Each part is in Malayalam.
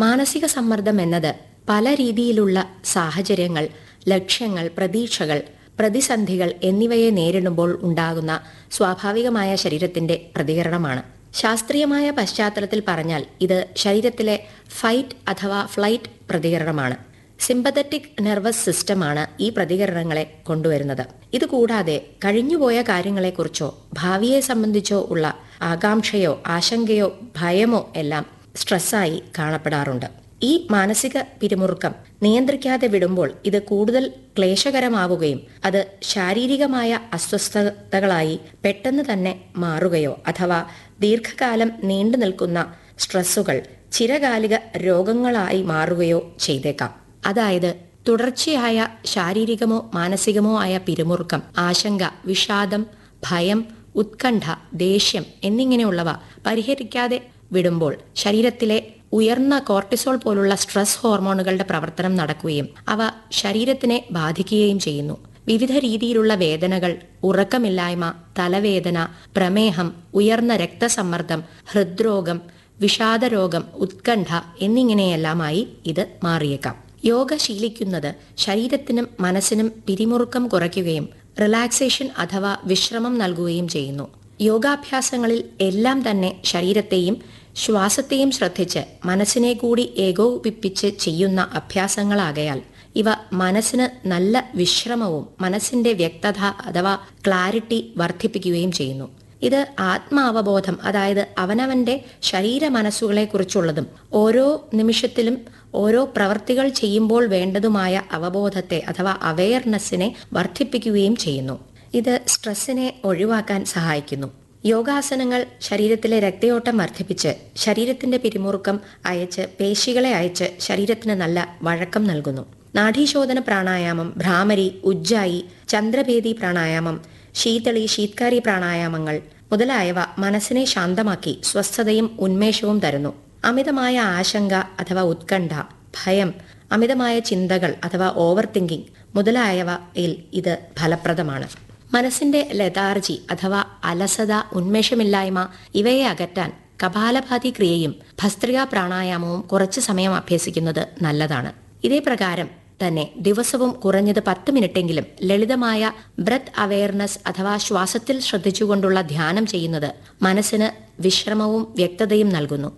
മാനസിക സമ്മർദ്ദം എന്നത് പല രീതിയിലുള്ള സാഹചര്യങ്ങൾ ലക്ഷ്യങ്ങൾ പ്രതീക്ഷകൾ പ്രതിസന്ധികൾ എന്നിവയെ നേരിടുമ്പോൾ ഉണ്ടാകുന്ന സ്വാഭാവികമായ ശരീരത്തിന്റെ പ്രതികരണമാണ് ശാസ്ത്രീയമായ പശ്ചാത്തലത്തിൽ പറഞ്ഞാൽ ഇത് ശരീരത്തിലെ ഫൈറ്റ് അഥവാ ഫ്ലൈറ്റ് പ്രതികരണമാണ് സിമ്പത്തറ്റിക് നെർവസ് സിസ്റ്റമാണ് ഈ പ്രതികരണങ്ങളെ കൊണ്ടുവരുന്നത് ഇതുകൂടാതെ കഴിഞ്ഞുപോയ കാര്യങ്ങളെക്കുറിച്ചോ ഭാവിയെ സംബന്ധിച്ചോ ഉള്ള ആകാംക്ഷയോ ആശങ്കയോ ഭയമോ എല്ലാം സ്ട്രെസ്സായി കാണപ്പെടാറുണ്ട് ഈ മാനസിക പിരിമുറുക്കം നിയന്ത്രിക്കാതെ വിടുമ്പോൾ ഇത് കൂടുതൽ ക്ലേശകരമാവുകയും അത് ശാരീരികമായ അസ്വസ്ഥതകളായി പെട്ടെന്ന് തന്നെ മാറുകയോ അഥവാ ദീർഘകാലം നീണ്ടു നിൽക്കുന്ന സ്ട്രെസ്സുകൾ ചിരകാലിക രോഗങ്ങളായി മാറുകയോ ചെയ്തേക്കാം അതായത് തുടർച്ചയായ ശാരീരികമോ മാനസികമോ ആയ പിരിമുറുക്കം ആശങ്ക വിഷാദം ഭയം ഉത്കണ്ഠ ദേഷ്യം എന്നിങ്ങനെയുള്ളവ പരിഹരിക്കാതെ വിടുമ്പോൾ ശരീരത്തിലെ ഉയർന്ന കോർട്ടിസോൾ പോലുള്ള സ്ട്രെസ് ഹോർമോണുകളുടെ പ്രവർത്തനം നടക്കുകയും അവ ശരീരത്തിനെ ബാധിക്കുകയും ചെയ്യുന്നു വിവിധ രീതിയിലുള്ള വേദനകൾ ഉറക്കമില്ലായ്മ തലവേദന പ്രമേഹം ഉയർന്ന രക്തസമ്മർദ്ദം ഹൃദ്രോഗം വിഷാദരോഗം ഉത്കണ്ഠ എന്നിങ്ങനെയെല്ലാമായി ഇത് മാറിയേക്കാം യോഗ ശീലിക്കുന്നത് ശരീരത്തിനും മനസ്സിനും പിരിമുറുക്കം കുറയ്ക്കുകയും റിലാക്സേഷൻ അഥവാ വിശ്രമം നൽകുകയും ചെയ്യുന്നു യോഗാഭ്യാസങ്ങളിൽ എല്ലാം തന്നെ ശരീരത്തെയും ശ്വാസത്തെയും ശ്രദ്ധിച്ച് മനസ്സിനെ കൂടി ഏകോപിപ്പിച്ച് ചെയ്യുന്ന അഭ്യാസങ്ങളാകയാൽ ഇവ മനസ്സിന് നല്ല വിശ്രമവും മനസ്സിന്റെ വ്യക്തത അഥവാ ക്ലാരിറ്റി വർദ്ധിപ്പിക്കുകയും ചെയ്യുന്നു ഇത് ആത്മാവബോധം അതായത് അവനവന്റെ ശരീര മനസ്സുകളെക്കുറിച്ചുള്ളതും ഓരോ നിമിഷത്തിലും ഓരോ പ്രവർത്തികൾ ചെയ്യുമ്പോൾ വേണ്ടതുമായ അവബോധത്തെ അഥവാ അവയർനെസ്സിനെ വർദ്ധിപ്പിക്കുകയും ചെയ്യുന്നു ഇത് സ്ട്രെസ്സിനെ ഒഴിവാക്കാൻ സഹായിക്കുന്നു യോഗാസനങ്ങൾ ശരീരത്തിലെ രക്തയോട്ടം വർദ്ധിപ്പിച്ച് ശരീരത്തിന്റെ പിരിമുറുക്കം അയച്ച് പേശികളെ അയച്ച് ശരീരത്തിന് നല്ല വഴക്കം നൽകുന്നു നാഡീശോധന പ്രാണായാമം ഭ്രാമരി ഉജ്ജായി ചന്ദ്രഭേദി പ്രാണായാമം ശീതളി ശീത്കാരി പ്രാണായാമങ്ങൾ മുതലായവ മനസ്സിനെ ശാന്തമാക്കി സ്വസ്ഥതയും ഉന്മേഷവും തരുന്നു അമിതമായ ആശങ്ക അഥവാ ഉത്കണ്ഠ ഭയം അമിതമായ ചിന്തകൾ അഥവാ ഓവർ തിങ്കിങ് മുതലായവയിൽ ഇത് ഫലപ്രദമാണ് മനസ്സിന്റെ ലതാർജി അഥവാ അലസത ഉന്മേഷമില്ലായ്മ ഇവയെ അകറ്റാൻ കപാലഭാതി ക്രിയയും ഭസ്ത്രിക പ്രാണായാമവും കുറച്ചു സമയം അഭ്യസിക്കുന്നത് നല്ലതാണ് ഇതേ പ്രകാരം തന്നെ ദിവസവും കുറഞ്ഞത് പത്ത് മിനിറ്റെങ്കിലും ലളിതമായ ബ്രത്ത് അവയർനെസ് അഥവാ ശ്വാസത്തിൽ ശ്രദ്ധിച്ചുകൊണ്ടുള്ള ധ്യാനം ചെയ്യുന്നത് മനസ്സിന് വിശ്രമവും വ്യക്തതയും നൽകുന്നു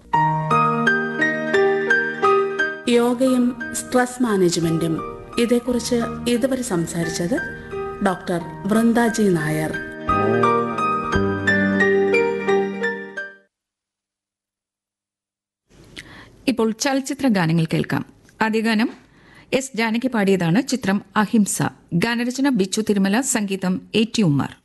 യോഗയും സ്ട്രെസ് മാനേജ്മെന്റും ഇതേക്കുറിച്ച് ഇതുവരെ സംസാരിച്ചത് ഡോക്ടർ വൃന്ദാജി നായർ ഇപ്പോൾ ചലച്ചിത്ര ഗാനങ്ങൾ കേൾക്കാം ആദ്യ ഗാനം എസ് ജാനകി പാടിയതാണ് ചിത്രം അഹിംസ ഗാനരചന ബിച്ചു തിരുമല സംഗീതം എ ടി ഉമ്മർ